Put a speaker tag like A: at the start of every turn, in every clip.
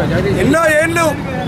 A: ఎన్నో ఏళ్ళు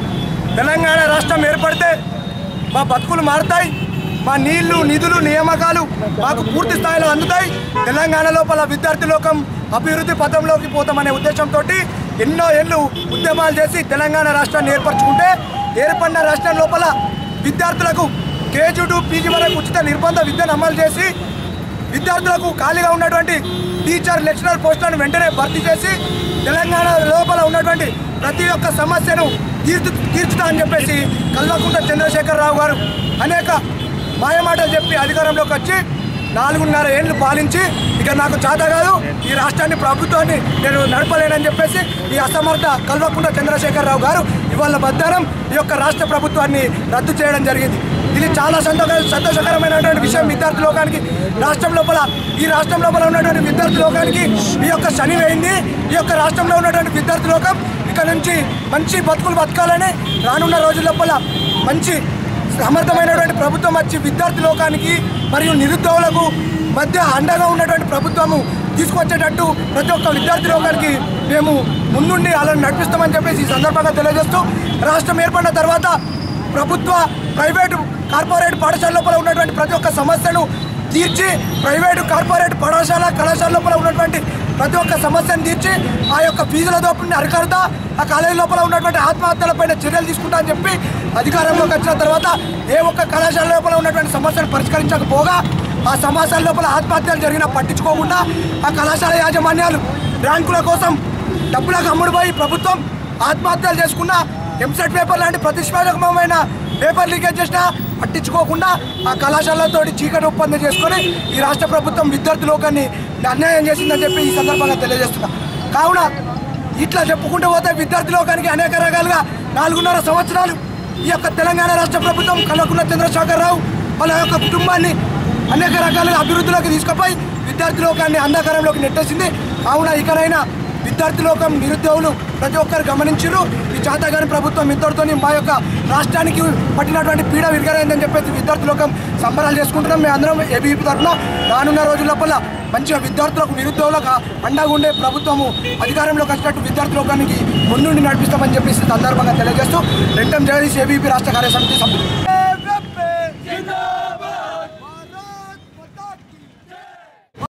A: తెలంగాణ రాష్ట్రం ఏర్పడితే మా బతుకులు మారుతాయి మా నీళ్లు నిధులు నియామకాలు మాకు పూర్తి స్థాయిలో అందుతాయి తెలంగాణ లోపల విద్యార్థి లోకం అభివృద్ధి పథంలోకి పోతామనే ఉద్దేశంతో ఎన్నో ఏళ్ళు ఉద్యమాలు చేసి తెలంగాణ రాష్ట్రాన్ని ఏర్పరచుకుంటే ఏర్పడిన రాష్ట్రం లోపల విద్యార్థులకు కేజీ టు పీజీ వరకు ఉచిత నిర్బంధ విద్యను అమలు చేసి విద్యార్థులకు ఖాళీగా ఉన్నటువంటి టీచర్ లెక్చరర్ పోస్టులను వెంటనే భర్తీ చేసి తెలంగాణ లోపల ఉన్నటువంటి ప్రతి ఒక్క సమస్యను తీర్చు తీర్చుతా అని చెప్పేసి కల్వకుంట చంద్రశేఖరరావు గారు అనేక మాయమాటలు చెప్పి అధికారంలోకి వచ్చి నాలుగున్నర ఏళ్ళు పాలించి ఇక నాకు చేత కాదు ఈ రాష్ట్రాన్ని ప్రభుత్వాన్ని నేను నడపలేనని చెప్పేసి ఈ అసమర్థ కల్వకుంట చంద్రశేఖరరావు గారు ఇవాళ మధ్యాహ్నం ఈ యొక్క రాష్ట్ర ప్రభుత్వాన్ని రద్దు చేయడం జరిగింది ఇది చాలా సంతోష సంతోషకరమైనటువంటి విషయం విద్యార్థి లోకానికి రాష్ట్రం లోపల ఈ రాష్ట్రం లోపల ఉన్నటువంటి విద్యార్థి లోకానికి ఈ యొక్క శని వేయింది ఈ యొక్క రాష్ట్రంలో ఉన్నటువంటి విద్యార్థి లోకం ఇక్కడ నుంచి మంచి బతుకులు బతకాలని రానున్న రోజుల లోపల మంచి సమర్థమైనటువంటి ప్రభుత్వం వచ్చి విద్యార్థి లోకానికి మరియు నిరుద్యోగులకు మధ్య అండగా ఉన్నటువంటి ప్రభుత్వము తీసుకొచ్చేటట్టు ప్రతి ఒక్క విద్యార్థి లోకానికి మేము ముందుండి అలా నడిపిస్తామని చెప్పేసి ఈ సందర్భంగా తెలియజేస్తూ రాష్ట్రం ఏర్పడిన తర్వాత ప్రభుత్వ ప్రైవేటు కార్పొరేట్ పాఠశాల లోపల ఉన్నటువంటి ప్రతి ఒక్క సమస్యను తీర్చి ప్రైవేటు కార్పొరేట్ పాఠశాల కళాశాల లోపల ఉన్నటువంటి ప్రతి ఒక్క సమస్యను తీర్చి ఆ యొక్క ఫీజుల దోపిడిని అరికడతా ఆ కాలేజీ లోపల ఉన్నటువంటి ఆత్మహత్యలపైన చర్యలు తీసుకుంటా అని చెప్పి అధికారంలోకి వచ్చిన తర్వాత ఏ ఒక్క కళాశాల లోపల ఉన్నటువంటి సమస్యను పరిష్కరించకపోగా ఆ సమాజాల లోపల ఆత్మహత్యలు జరిగినా పట్టించుకోకుండా ఆ కళాశాల యాజమాన్యాలు ర్యాంకుల కోసం డబ్బులకు అమ్ముడుపోయి ప్రభుత్వం ఆత్మహత్యలు చేసుకున్న ఎంసెట్ పేపర్ లాంటి ప్రతిష్టాత్మకమైన పేపర్ లీకేజ్ చేసినా పట్టించుకోకుండా ఆ కళాశాలతో చీకటి ఒప్పందం చేసుకొని ఈ రాష్ట్ర ప్రభుత్వం విద్యార్థి లోకాన్ని అన్యాయం చేసిందని చెప్పి ఈ సందర్భంగా తెలియజేస్తున్నా కావున ఇట్లా చెప్పుకుంటూ పోతే విద్యార్థి లోకానికి అనేక రకాలుగా నాలుగున్నర సంవత్సరాలు ఈ యొక్క తెలంగాణ రాష్ట్ర ప్రభుత్వం కల్వకుంట్ల చంద్రశేఖర్ రావు వాళ్ళ యొక్క కుటుంబాన్ని అనేక రకాలుగా అభివృద్ధిలోకి తీసుకుపోయి విద్యార్థి లోకాన్ని అంధకారంలోకి నెట్టేసింది కావున ఇకనైనా విద్యార్థి లోకం నిరుద్యోగులు ప్రతి ఒక్కరు గమనించారు ఈ చాతగాని ప్రభుత్వం ఇంతటితోని మా యొక్క రాష్ట్రానికి పట్టినటువంటి పీడ విరగరైందని చెప్పేసి విద్యార్థి లోకం సంబరాలు చేసుకుంటున్నాం మేము అందరం ఏబీపీ తరఫున రానున్న రోజుల లోపల మంచిగా విద్యార్థులకు నిరుద్యోగులకు అండగా ఉండే ప్రభుత్వము అధికారంలోకి వచ్చినట్టు విద్యార్థి లోకానికి ముందుండి నడిపిస్తామని చెప్పేసి సందర్భంగా తెలియజేస్తూ రెంటం జగదీష్ ఏబీపీ రాష్ట్ర కార్యసమితి సభ్యులు